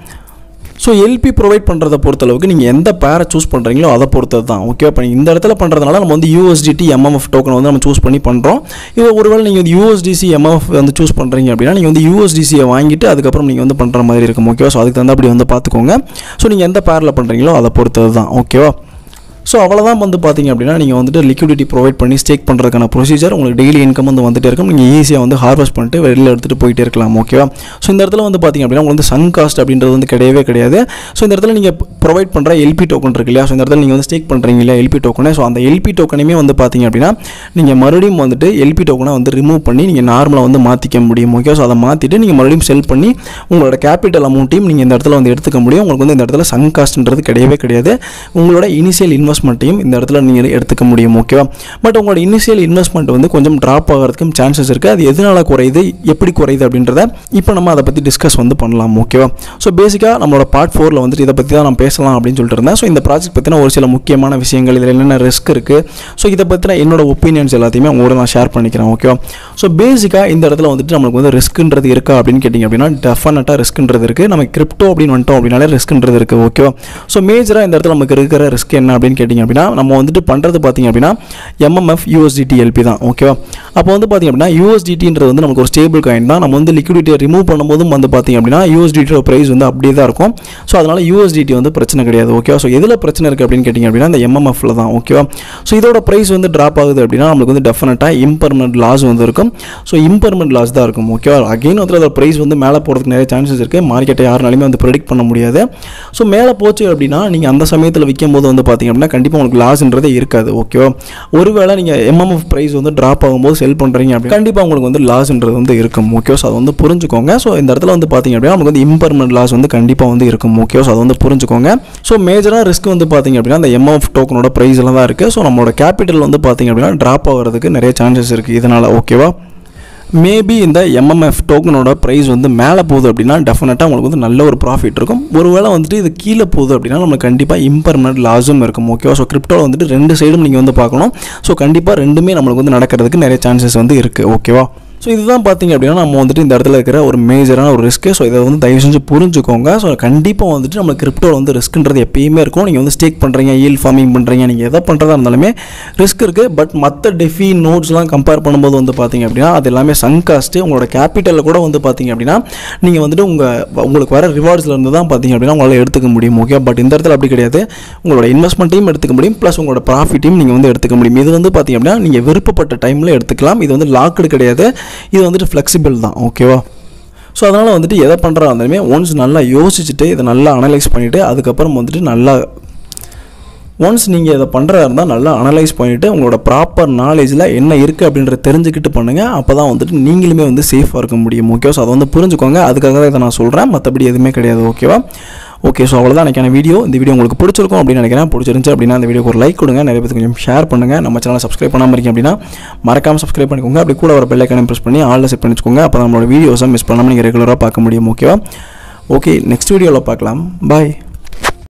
S1: ஸோ எல்பி ப்ரொவைட் பண்ணுறத பொறுத்தளவுக்கு நீங்கள் எந்த பேரை சூஸ் பண்ணுறீங்களோ அதை பொறுத்தது தான் ஓகே இப்போ இந்த இடத்துல பண்ணுறதுனால நம்ம வந்து யூஎஸ்டிடி எம்எம்எஃப் டோக்கன் வந்து நம்ம சூஸ் பண்ணி பண்ணுறோம் இது ஒருவேளை நீங்கள் வந்து யூஎஸ்டிசி எம்எம்எஃப் வந்து சூஸ் பண்ணுறீங்க அப்படின்னா நீங்கள் வந்து யூஎஸ்டிசியை வாங்கிட்டு அதுக்கப்புறம் நீங்கள் வந்து பண்ணுற மாதிரி இருக்கும் ஓகேவா ஸோ அதுக்கு தகுந்த அப்படி வந்து பார்த்துக்கோங்க ஸோ நீங்கள் எந்த பேரில் பண்ணுறீங்களோ அதை பொறுத்தது தான் ஓகேவா ஸோ அவ்வளோதான் வந்து பார்த்தீங்க அப்படின்னா நீங்கள் வந்துட்டு லிக்விடிட்டி ப்ரொவைட் பண்ணி ஸ்டேக் பண்ணுறதுக்கான ப்ரொசீஜர் உங்களுக்கு டெய்லி இன்கம் வந்து வந்துட்டே இருக்கும் நீங்கள் ஈஸியாக வந்து ஹார்வெஸ்ட் பண்ணிட்டு வெளியில் எடுத்துகிட்டு போயிட்டே இருக்கலாம் ஓகேவா ஸோ இந்த இடத்துல வந்து பார்த்தீங்க அப்படின்னா உங்களுக்கு வந்து சன் காஸ்ட் அப்படின்றது வந்து கிடையவே கிடையாது ஸோ இந்த இடத்துல நீங்கள் ப்ரொவைட் பண்ணுற எல்பி டோக்கன் இருக்கு இல்லையா ஸோ இந்த இடத்துல நீங்கள் வந்து ஸ்டேக் பண்ணுறீங்க இல்லையா எல்பி டோக்கனே ஸோ அந்த எல்பி டோக்கனையுமே வந்து பார்த்தீங்க அப்படின்னா நீங்கள் மறுபடியும் வந்துட்டு எல்பி டோக்கனை வந்து ரிமூவ் பண்ணி நீங்கள் நார்மலாக வந்து மாற்றிக்க முடியும் ஓகே ஸோ அதை மாற்றிட்டு நீங்கள் மறுபடியும் செல் பண்ணி உங்களோட கேபிட்டல் அமௌண்ட்டையும் நீங்கள் இந்த இடத்துல வந்து எடுத்துக்க முடியும் உங்களுக்கு வந்து இந்த இடத்துல சன் காஸ்ட்ன்றது கிடையவே கிடையாது உங்களோட இனிஷியல் இன்வெஸ்ட்மெண்ட்டையும் இந்த இடத்துல நீங்கள் எடுத்துக்க முடியும் ஓகேவா பட் உங்களோட இனிஷியல் இன்வெஸ்ட்மெண்ட் வந்து கொஞ்சம் ட்ராப் ஆகிறதுக்கும் சான்சஸ் இருக்குது அது எதனால் குறையுது எப்படி குறையுது அப்படின்றத இப்போ நம்ம அதை பற்றி டிஸ்கஸ் வந்து பண்ணலாம் ஓகேவா ஸோ பேசிக்காக நம்மளோட பார்ட் ஃபோரில் வந்துட்டு இதை பற்றி தான் நான் பேசலாம் அப்படின்னு சொல்லிட்டு இருந்தேன் ஸோ இந்த ப்ராஜெக்ட் பற்றின ஒரு சில முக்கியமான விஷயங்கள் இதில் என்னென்ன ரிஸ்க் இருக்குது ஸோ இதை பற்றின என்னோட ஒப்பீனியன்ஸ் எல்லாத்தையுமே உங்களோட நான் ஷேர் பண்ணிக்கிறேன் ஓகேவா ஸோ பேசிக்காக இந்த இடத்துல வந்துட்டு நம்மளுக்கு வந்து ரிஸ்க்குன்றது இருக்கா அப்படின்னு கேட்டிங்க அப்படின்னா டெஃபினட்டாக ரிஸ்க்குன்றது இருக்குது நம்ம கிரிப்டோ அப்படின்னு வந்துட்டோம் அப்படின்னாலே ரிஸ்க்குன்றது இருக்குது ஓகேவா ஸோ மேஜராக இந்த இடத்துல நமக்கு இருக்கிற ரிஸ்க் என்ன அப்படின்னு கேட்டிங்க அப்படின்னா நம்ம வந்துட்டு பண்ணுறது பார்த்திங்க அப்படின்னா எம்எம்எஃப் யூஎஸ்டிடி எல்பி தான் ஓகேவா அப்போ வந்து பார்த்திங்க அப்படின்னா யூஎஸ்டிடின்றது வந்து நமக்கு ஒரு ஸ்டேபிள் காயின் தான் நம்ம வந்து லிக்விடிட்டியை ரிமூவ் பண்ணும்போதும் வந்து பார்த்திங்க அப்படின்னா யூஎஸ்டிடியோட ப்ரைஸ் வந்து அப்படியே தான் இருக்கும் ஸோ அதனால் யூஎஸ்டிடி வந்து பிரச்சனை கிடையாது ஓகேவா ஸோ எதில் பிரச்சனை இருக்குது அப்படின்னு கேட்டிங்க அப்படின்னா இந்த எம்எம்எஃப்ல தான் ஓகேவா ஸோ இதோட ப்ரைஸ் வந்து ட்ராப் ஆகுது அப்படின்னா நம்மளுக்கு வந்து டெஃபினட்டாக இம்பர்மனன்ட் லாஸ் வந்து இருக்கும் ஸோ இம்பர்மனன்ட் லாஸ் தான் இருக்கும் ஓகேவா அகைன் வந்து அதோட ப்ரைஸ் வந்து மேலே போகிறதுக்கு நிறைய சான்சஸ் இருக்குது மார்க்கெட்டை யாருனாலுமே வந்து ப்ரெடிக்ட் பண்ண முடியாது ஸோ மேலே போச்சு அப்படின்னா நீங்கள் அந்த சமயத்தில் விற்கும் போது வந்து பார்த்திங்க அப்படின்னா கண்டிப்பாக உங்களுக்கு லாஸ்ன்றதே இருக்காது ஓகேவா ஒருவேளை நீங்கள் எம்எம்எஃப் ப்ரைஸ் வந்து ட்ராப் ஆகும்போது செல் பண்ணுறீங்க அப்படி கண்டிப்பாக உங்களுக்கு வந்து லாஸ்ன்றது வந்து இருக்கும் ஓகே ஸோ அதை வந்து புரிஞ்சுக்கோங்க ஸோ இந்த இடத்துல வந்து பார்த்திங்க அப்படின்னா நமக்கு வந்து இம்பர்மனன்ட் லாஸ் வந்து கண்டிப்பாக வந்து இருக்கும் ஓகே ஸோ அதை வந்து புரிஞ்சுக்கோங்க ஸோ மேஜராக ரிஸ்க் வந்து பார்த்திங்க அப்படின்னா அந்த எம்எஃப் டோக்கனோட ப்ரைஸ் எல்லாம் தான் இருக்குது ஸோ நம்மளோட கேபிட்டல் வந்து பார்த்திங்க அப்படின்னா ட்ராப் ஆகிறதுக்கு நிறைய சான்சஸ் இருக்குது இதனால் ஓகேவா மேபி இந்த எம்எம்எஃப் டோக்கனோட ப்ரைஸ் வந்து மேலே போகுது அப்படின்னா டெஃபினட்டாக உங்களுக்கு வந்து நல்ல ஒரு ப்ராஃபிட் இருக்கும் ஒருவேளை வந்துட்டு இது கீழே போகுது அப்படின்னா நம்மளுக்கு கண்டிப்பாக இம்பர்மனன்ட் லாஸும் இருக்கும் ஓகேவா ஸோ கிரிப்டோவில் வந்துட்டு ரெண்டு சைடும் நீங்கள் வந்து பார்க்கணும் ஸோ கண்டிப்பாக ரெண்டுமே நம்மளுக்கு வந்து நடக்கிறதுக்கு நிறைய சான்சஸ் வந்து இருக்குது ஓகேவா ஸோ இதுதான் பார்த்தீங்க அப்படின்னா நம்ம வந்துட்டு இந்த இடத்துல இருக்கிற ஒரு மேஜரான ஒரு ரிஸ்க்கு ஸோ இதை வந்து தயவு செஞ்சு புரிஞ்சுக்கோங்க ஸோ கண்டிப்பாக வந்துட்டு நம்ம கிரிப்டோவில் வந்து ரிஸ்க்குன்றது எப்பயுமே இருக்கும் நீங்கள் வந்து ஸ்டேக் பண்ணுறீங்க ஈல் ஃபார்மிங் பண்ணுறீங்க நீங்கள் எதை பண்ணுறதா இருந்தாலுமே ரிஸ்க் இருக்குது பட் மற்ற டெஃபி நோட்ஸ்லாம் கம்பேர் பண்ணும்போது வந்து பார்த்தீங்க அப்படின்னா அது எல்லாமே சங் காஸ்ட்டு உங்களோட கேபிட்டலில் கூட வந்து பார்த்தீங்க அப்படின்னா நீங்கள் வந்துட்டு உங்கள் உங்களுக்கு வர ரிவார்ட்ஸில் இருந்து தான் பார்த்தீங்க அப்படின்னா உங்களால் எடுத்துக்க முடியும் ஓகே பட் இந்த இடத்துல அப்படி கிடையாது உங்களோட இன்வெஸ்ட்மெண்ட்டையும் எடுத்துக்க முடியும் ப்ளஸ் உங்களோட ப்ராஃபிட்டையும் நீங்கள் வந்து எடுத்துக்க முடியும் இது வந்து பார்த்தீங்க அப்படின்னா நீங்கள் விருப்பப்பட்ட டைமில் எடுத்துக்கலாம் இது வந்து லாக்டு கிடையாது இது வந்துட்டு ஃப்ளெக்சிபிள் தான் ஓகேவா ஸோ அதனால் வந்துட்டு எதை பண்ணுறா இருந்தாலுமே ஒன்ஸ் நல்லா யோசிச்சுட்டு இதை நல்லா அனலைஸ் பண்ணிவிட்டு அதுக்கப்புறம் வந்துட்டு நல்லா ஒன்ஸ் நீங்கள் இதை பண்ணுறதா இருந்தால் நல்லா அனலைஸ் பண்ணிவிட்டு உங்களோட ப்ராப்பர் நாலேஜில் என்ன இருக்குது அப்படின்றத தெரிஞ்சுக்கிட்டு பண்ணுங்கள் அப்போ தான் வந்துட்டு நீங்களுமே வந்து சேஃபாக இருக்க முடியும் ஓகே ஸோ அதை வந்து புரிஞ்சுக்கோங்க அதுக்காக தான் இதை நான் சொல்கிறேன் மற்றபடி எதுவுமே கிடையாது ஓகேவா ஓகே ஸோ அவ்வளோதான் எனக்கான வீடியோ இந்த வீடியோ உங்களுக்கு பிடிச்சிருக்கும் அப்படின்னு நினைக்கிறேன் பிடிச்சிருந்துச்சு அப்படின்னா இந்த வீடியோக்கு ஒரு லைக் கொடுங்க நிறைய பேருக்கு கொஞ்சம் ஷேர் பண்ணுங்கள் நம்ம சேனலை சப்ஸ்கிரைப் பண்ணாமல் இருக்கீங்க அப்படின்னா மறக்காமல் சப்ஸ்கிரைப் பண்ணிக்கோங்க அப்படி கூட ஒரு பெல் ஐக்கானை ப்ரெஸ் பண்ணி ஆளில் செட் பண்ணிக்கோங்க அப்போ நம்மளோட வீடியோஸை மிஸ் பண்ணாமல் நீங்கள் ரெகுலராக பார்க்க முடியும் ஓகேவா ஓகே நெக்ஸ்ட் வீடியோவில் பார்க்கலாம் பாய்